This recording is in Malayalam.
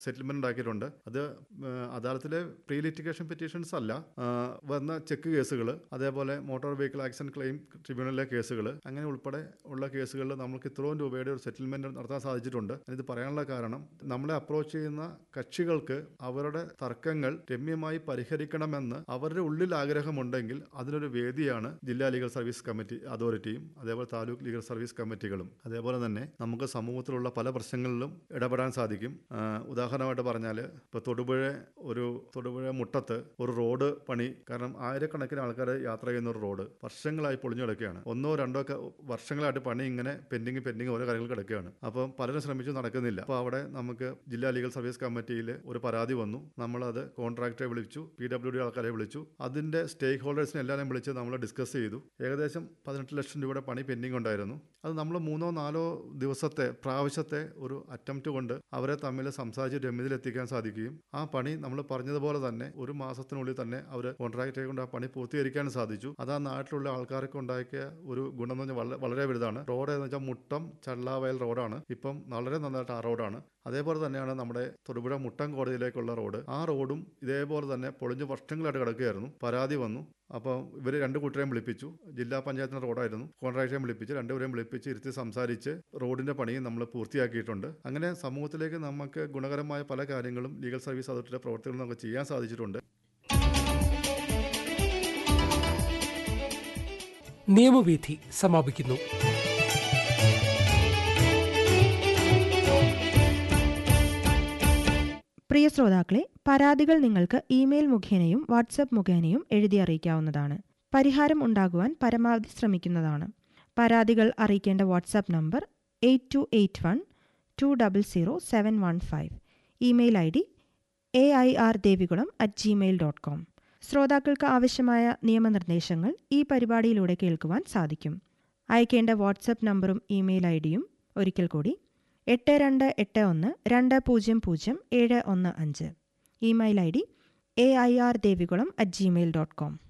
സെറ്റിൽമെന്റ് ഉണ്ടാക്കിയിട്ടുണ്ട് അത് ആ, അദാലത്തിലെ പ്രീ ലിറ്റിഗേഷൻ പെറ്റീഷൻസ് അല്ല ആ, വന്ന ചെക്ക് കേസുകൾ അതേപോലെ മോട്ടോർ വെഹിക്കിൾ ആക്സിഡന്റ് ക്ലെയിം ട്രിബ്യൂണലിലെ കേസുകൾ അങ്ങനെ ഉൾപ്പെടെ ഉള്ള കേസുകളിൽ നമുക്ക് ഇത്രയും രൂപയുടെ ഒരു സെറ്റിൽമെന്റ് നടത്താൻ സാധിച്ചിട്ടുണ്ട് ഇത് പറയാനുള്ള കാരണം നമ്മളെ അപ്രോച്ച് ചെയ്യുന്ന കക്ഷികൾക്ക് അവരുടെ തർക്കങ്ങൾ രമ്യമായി പരിഹരിക്കണമെന്ന് അവരുടെ ഉള്ളിൽ ആഗ്രഹമുണ്ടെങ്കിൽ അതിനൊരു വേദിയാണ് ജില്ലാ ലീഗൽ സർവീസ് കമ്മിറ്റി അതോറിറ്റിയും അതേപോലെ താലൂക്ക് ലീഗൽ സർവീസ് കമ്മിറ്റികളും അതേപോലെ തന്നെ നമുക്ക് സമൂഹത്തിലുള്ള പല പ്രശ്നങ്ങളിലും ഇടപെടാൻ സാധിക്കും ആ, ഉദാഹരണമായിട്ട് പറഞ്ഞാൽ ഇപ്പോൾ തൊടുപുഴ ഒരു തൊടുപുഴ മുട്ടത്ത് ഒരു റോഡ് പണി കാരണം ആയിരക്കണക്കിന് ആൾക്കാർ യാത്ര ചെയ്യുന്ന ഒരു റോഡ് വർഷങ്ങളായി പൊളിഞ്ഞു കിടക്കുകയാണ് ഒന്നോ രണ്ടോ ഒക്കെ വർഷങ്ങളായിട്ട് പണി ഇങ്ങനെ പെൻഡിങ് പെൻഡിങ് ഓരോ കാര്യങ്ങൾ കിടക്കുകയാണ് അപ്പം പലരും ശ്രമിച്ചു നടക്കുന്നില്ല അപ്പോൾ അവിടെ നമുക്ക് ജില്ലാ ലീഗൽ സർവീസ് കമ്മിറ്റിയിൽ ഒരു പരാതി വന്നു നമ്മളത് കോൺട്രാക്ടറെ വിളിച്ചു പി ഡബ്ല്യു ഡി ആൾക്കാരെ വിളിച്ചു അതിൻ്റെ സ്റ്റേക്ക് ഹോൾഡേഴ്സിനെ എല്ലാവരെയും വിളിച്ച് നമ്മൾ ഡിസ്കസ് ചെയ്തു ഏകദേശം പതിനെട്ട് ലക്ഷം രൂപയുടെ പണി പെൻഡിങ് ഉണ്ടായിരുന്നു അത് നമ്മൾ മൂന്നോ നാലോ ദിവസത്തെ പ്രാവശ്യത്തെ ഒരു അറ്റംപ്റ്റ് കൊണ്ട് അവരെ തമ്മിൽ സംസാരിച്ച് രമ്യതയിലെത്തിക്കാൻ സാധിക്കുകയും ആ പണി നമ്മൾ പറഞ്ഞതുപോലെ തന്നെ ഒരു മാസത്തിനുള്ളിൽ തന്നെ അവർ കോൺട്രാക്ടറെ കൊണ്ട് ആ പണി പൂർത്തീകരിക്കാൻ സാധിച്ചു അത് ആ നാട്ടിലുള്ള ആൾക്കാർക്ക് ഉണ്ടാക്കിയ ഒരു ഗുണം എന്ന് പറഞ്ഞാൽ വളരെ വളരെ വലുതാണ് റോഡ് എന്ന് വെച്ചാൽ മുട്ടം ചള്ളാവയൽ റോഡാണ് ഇപ്പം വളരെ നന്നായിട്ട് ആ റോഡാണ് അതേപോലെ തന്നെയാണ് നമ്മുടെ തൊടുപുഴ മുട്ടം കോടതിയിലേക്കുള്ള റോഡ് ആ റോഡും ഇതേപോലെ തന്നെ പൊളിഞ്ഞ് വർഷങ്ങളായിട്ട് കിടക്കുകയായിരുന്നു പരാതി വന്നു അപ്പോൾ ഇവർ രണ്ട് കൂട്ടരെയും വിളിപ്പിച്ചു ജില്ലാ പഞ്ചായത്തിൻ്റെ റോഡായിരുന്നു കോൺട്രാക്ടറെയും വിളിപ്പിച്ച് രണ്ടുപേരെയും വിളിപ്പിച്ച് ഇരുത്തി സംസാരിച്ച് റോഡിൻ്റെ പണിയും നമ്മൾ പൂർത്തിയാക്കിയിട്ടുണ്ട് അങ്ങനെ സമൂഹത്തിലേക്ക് നമുക്ക് ഗുണകരമായ പല കാര്യങ്ങളും ലീഗൽ സർവീസ് അതോറിറ്റിയുടെ പ്രവർത്തികളും നമുക്ക് ചെയ്യാൻ സാധിച്ചിട്ടുണ്ട് നിയമവീഥി സമാപിക്കുന്നു പ്രിയ ശ്രോതാക്കളെ പരാതികൾ നിങ്ങൾക്ക് ഇമെയിൽ മുഖേനയും വാട്സപ്പ് മുഖേനയും എഴുതി അറിയിക്കാവുന്നതാണ് പരിഹാരം ഉണ്ടാകുവാൻ പരമാവധി ശ്രമിക്കുന്നതാണ് പരാതികൾ അറിയിക്കേണ്ട WhatsApp number eight two eight one two double zero seven one five email I D A I R Devikulam at Gmail dot com ശ്രോതാക്കൾക്ക് ആവശ്യമായ നിയമനിർദ്ദേശങ്ങൾ ഈ പരിപാടിയിലൂടെ കേൾക്കുവാൻ സാധിക്കും അയക്കേണ്ട വാട്സപ്പ് നമ്പറും ഇമെയിൽ ഐ ഡിയും ഒരിക്കൽ കൂടി എട്ട് രണ്ട് എട്ട് ഒന്ന് രണ്ട് പൂജ്യം പൂജ്യം ഏഴ് ഒന്ന് അഞ്ച് email I D A I R Devikulam at Gmail dot com